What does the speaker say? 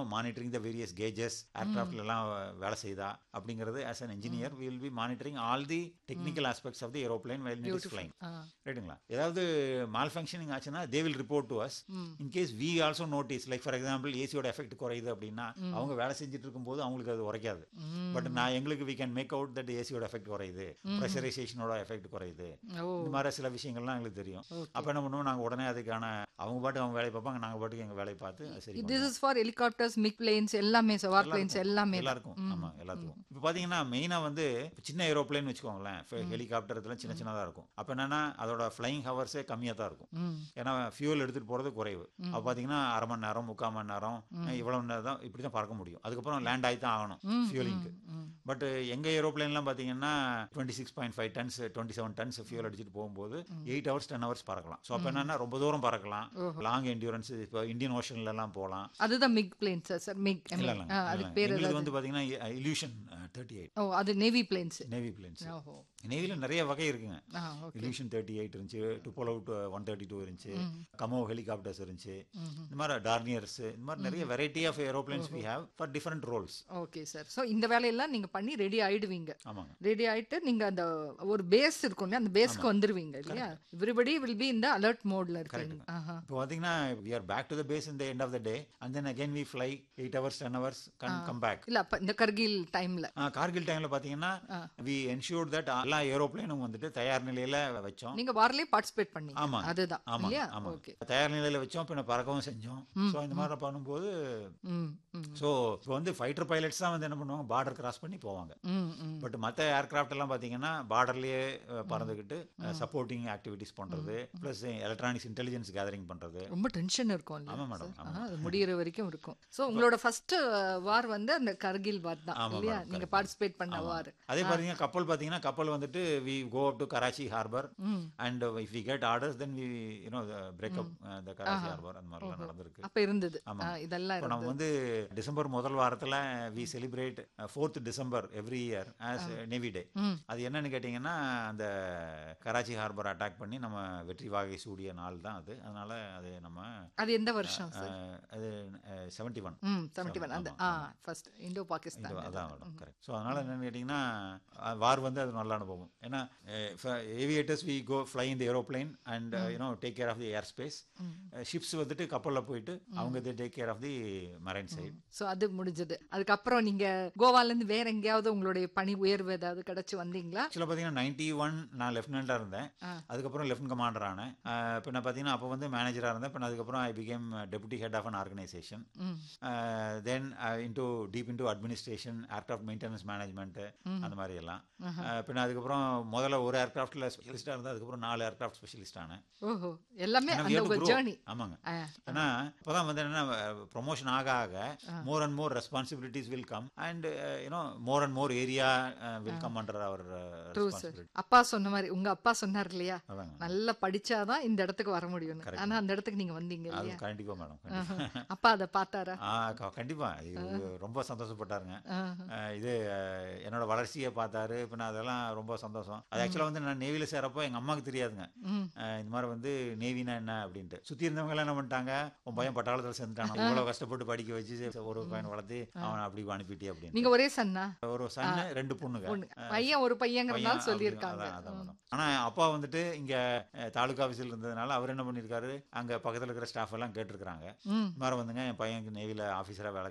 You know monitoring the various gauges ஏர்கிராஃப்ட்ல எல்லாம் வேலை செய்தா அப்படிங்கிறது as an engineer will be monitoring all the technical aspects of the aeroplane well it is flying ah. ரைட்டுங்களா ஏதாவது malfunctioning ஆச்சுன்னா they will report to us in case we also notice like for example ஏசியோட effect குறையுது அப்படின்னா அவங்க வேலை செஞ்சுட்டு இருக்கும்போது அவங்களுக்கு அது உரைக்காது பட் நான் எங்களுக்கு we can make out that ஏசியோட எஃபெக்ட் குறையுது ப்ரெஷரைசேஷனோட எஃபெக்ட் குறையுது ஓ இந்த மாதிரி சில விஷயங்கள்லாம் எங்களுக்கு தெரியும் அப்போ என்ன பண்ணுவோம் நாங்கள் உடனே அதுக்கான அவங்க பாட்டுக்கு அவங்க வேலையை பார்ப்பாங்க நாங்கள் பாட்டுக்கு எங்கள் வேலையை பார்த்து அது சரி this is for helicopters MiG planes எல்லாமே சவார் பிளேன்ஸ் எல்லாமே தான். எல்லாருக்கும் ஆமா எல்லாத்துக்கும் இப்போ பாத்தீங்கன்னா மெயினா வந்து சின்ன ஏரோப்ளேன் வச்சுக்கோங்களேன் ஹெலிகாப்டர் இதெல்லாம் சின்ன சின்னதா இருக்கும் அப்ப என்னன்னா அதோட ஃப்ளைங் ஹவர்ஸே கம்மியா தான் இருக்கும் ம். ஏன்னா ஃபியூல் எடுத்துட்டு போறது குறைவு அப்ப பாத்தீங்கன்னா அரை மணி நேரம் முக்கால் மணி நேரம் இவ்வளவு நேரம் தான் இப்படி தான் பறக்க முடியும் அதுக்கப்புறம் லேண்ட் ஆகி தான் ஆகணும் ஃபியூலிங்க்கு பட் எங்க ஏரோப்ளேன்லாம் பாத்தீங்கன்னா twenty six point five tons twenty seven tons fuel அடிச்சுட்டு போகும்போது எயிட் ஹவர்ஸ் டென் ஹவர்ஸ் பறக்கலாம் ஸோ அப்போ என்னன்னா ரொம்ப தூரம் பறக்கலாம் லாங் என்டியூரன்ஸ் இப்போ இந்தியன் ஓஷன்ல எல்லாம் போகலாம் அதுதான் மிக் பிளேன்ஸ் சார் மிக் இல்ல இல்ல அதுக்கு பேர் எங்களுக்கு வந்து பாத்தீங்கன்னா இல்யூஷன் தேர்ட்டி எயிட் ஓ அது நேவி பிளேன்ஸ் நேவி பிளேன்ஸ் ஓஹோ நேவில நிறைய வகை இருக்குங்க ஆ ஓகே இல்யூஷன் தேர்ட்டி எயிட் இருந்துச்சு டுப்போலோ ஒன் தேர்ட்டி டூ இருந்துச்சு கமோ ஹெலிகாப்டர்ஸ் இருந்துச்சு இந்த மாதிரி டார்னியர்ஸ் இந்த மாதிரி நிறைய variety of aeroplanes we have for different roles okay sir so இந்த வேலையெல்லாம் நீங்க பண்ணி ரெடி ஆயிடுவீங்க ஆமாங்க ரெடி ஆயிட்டு நீங்க அந்த ஒரு பேஸ் இருக்கும் இல்லையா அந்த பேஸ்க்கு வந்துருவீங்க இல்லையா எவ்ரிபடி வில் பி இந்த அலர்ட் மோட்ல இருக்கீங்க ஆஹா இப்போ பார்த்தீங்கன்னா we are back to the base இந்த end of the day and then again we fly eight hours ten hours can come back இல்ல அப்ப இந்த கர்கில் டைம்ல கார்கில் டைம்ல பாத்தீங்கன்னா வி என்ஷூர் தட் எல்லா ஏரோப்ளேனும் வந்துட்டு தயார் நிலையில வச்சோம் நீங்க வார்லயே பார்ட்டிசிபேட் பண்ணீங்க ஆமா. அதுதான் ஆமா இல்லையா ஆமா ஓகே தயார் நிலையில வச்சோம் பின்ன பறக்கவும் செஞ்சோம் ஸோ இந்த மாதிரி பண்ணும்போது ம் ம் ஸோ இப்போ வந்து ஃபைட்டர் பைலட்ஸ் தான் வந்து என்ன பண்ணுவாங்க பார்டர் கிராஸ் பண்ணி போவாங்க ம் ம் பட் மற்ற ஏர்கிராஃப்ட் எல்லாம் பார்த்தீங்கன்னா பார்டர்லயே பறந்துக்கிட்டு சப்போர்ட்டிங் ஆக்டிவிட்டிஸ் பண்றது ப்ளஸ் எலக்ட்ரானிக்ஸ் இன்டெலிஜென்ஸ் கேதரிங் பண்றது ரொம்ப டென்ஷன் இருக்கும் இல்லையா ஆமா மேடம் ஆ, அது முடியிற வரைக்கும் இருக்கும் சோ உங்களோட ஃபர்ஸ்ட் வார் வந்து அந்த கர்கில் வார் தான் ஆமா, இல்லையா madam, நீங்க correct. பார்ட்டிசிபேட் பண்ண வார் அதே பாத்தீங்கன்னா கப்பல் பாத்தீங்கன்னா கப்பல் வந்துட்டு we go up to Karachi harbour and if we get orders then we you know break up the Karachi harbour அந்த மாதிரிலாம் நடந்திருக்கு அப்ப இருந்தது ஆமா. ஆ, இதெல்லாம் இப்போ நம்ம வந்து டிசம்பர் முதல் வாரத்துல we celebrate fourth December every year as navy day அது என்னன்னு கேட்டிங்கன்னா அந்த கராச்சி ஹார்பர் அட்டாக் பண்ணி நம்ம வெற்றி வாகை சூடிய நாள் தான் அது அதனால அது நம்ம அது எந்த வருஷம் சார் அஹ், அது seventy one hmm seventy one அந்த ஆ ஃபர்ஸ்ட் இந்தோ பாகிஸ்தான் அதான் மேடம் கரெக்ட் ஸோ அதனால என்னன்னு கேட்டிங்கன்னா வார் வந்து அது நல்ல அனுபவம் ஏன்னா ஏவியேட்டர்ஸ் வி கோ ஃப்ளை இந்த aeroplane and you know take care of the air space ships வந்துட்டு கப்பலில் போயிட்டு அவங்க take care of the marine side so அது முடிஞ்சது அதுக்கப்புறம் நீங்க கோவால இருந்து வேற எங்கேயாவது உங்களுடைய பணி உயர்வு ஏதாவது கிடைச்சு வந்தீங்களா ஆக்சுவலாக பார்த்தீங்கன்னா நைன்டி ஒன் நான் லெஃப்டினண்ட்டாக இருந்தேன் அதுக்கப்புறம் லெஃப்டினன்ட் கமாண்டர் ஆனேன் அஹ் பின்ன பார்த்தீங்கன்னா அப்போ வந்து மேனேஜராக இருந்தேன் பின்ன அதுக்கப்புறம் I became deputy head of an organisation then into deep into administration aircraft maintenance management அந்த மாதிரி எல்லாம் அஹ் பின்ன அதுக்கப்புறம் முதல்ல ஒரு ஏர்க்ராஃப்டில் ஸ்பெஷலிஸ்டாக இருந்தேன் அதுக்கப்புறம் நாலு ஏர்க்ராஃப்ட் ஸ்பெஷலிஸ்ட் ஆனேன் ஓஹோ எல்லாமே ஏன்னா we அந்த have to உங்க grow. ஜேர்னி ஆமாங்க ஏன்னா இப்போதான் வந்து என்ன ப்ரொமோஷன் ஆக ஆக more and more responsibilities will come and you know more and more area will come under our true sir அப்பா சொன்ன மாதிரி உங்க அப்பா சொன்னார் இல்லையா அதாங்க நல்லா படிச்சாதான் இந்த இடத்துக்கு வர முடியும்னு ஆனா அந்த இடத்துக்கு நீங்க வந்தீங்க அது இல்லையா கண்டிப்பா மேடம் கண்டிப்பா. அப்பா அதை பார்த்தாரா ஆ க- கண்டிப்பா இது ரொம்ப சந்தோஷப்பட்டாருங்க அஹ் இது அஹ், என்னோட வளர்ச்சியை பார்த்தாரு பின்ன அதெல்லாம் ரொம்ப சந்தோஷம் அது ஆக்சுவலா வந்து நான் நேவில சேரப்போ எங்க அம்மாவுக்கு தெரியாதுங்க அஹ், இந்த மாதிரி வந்து நேவினா என்ன அப்படின்ட்டு சுத்தி இருந்தவங்க எல்லாம் என்ன பண்ணிட்டாங்க உன் பையன் பட்டாளத்துல சேர்ந்துட்டான் இவ்வளவு கஷ்டப்பட்டு படிக்க வச்சு ஒரு பையன் வளர்த்து அவனை அப்படி அனுப்பிட்டே அப்படின்னு நீங்க ஒரே சன்னா ஒரு சன்னு ரெண்டு பொண்ணுங்க பொண்ணு பையன் ஒரு பையங்கிறனால பையன் சொல்லியிருக்காங்க அதான், அதான் மேடம். ஆனா அப்பா வந்துட்டு இங்க அஹ், தாலுகா ஆஃபீஸில் இருந்ததுனால அவர் என்ன பண்ணிருக்காரு அங்க பக்கத்துல இருக்கிற ஸ்டாஃப் எல்லாம் கேட்டிருக்காங்க ம் இந்த மாதிரி வந்துங்க என் பையனுக்கு நேவில ஆஃபீஸரா வேலை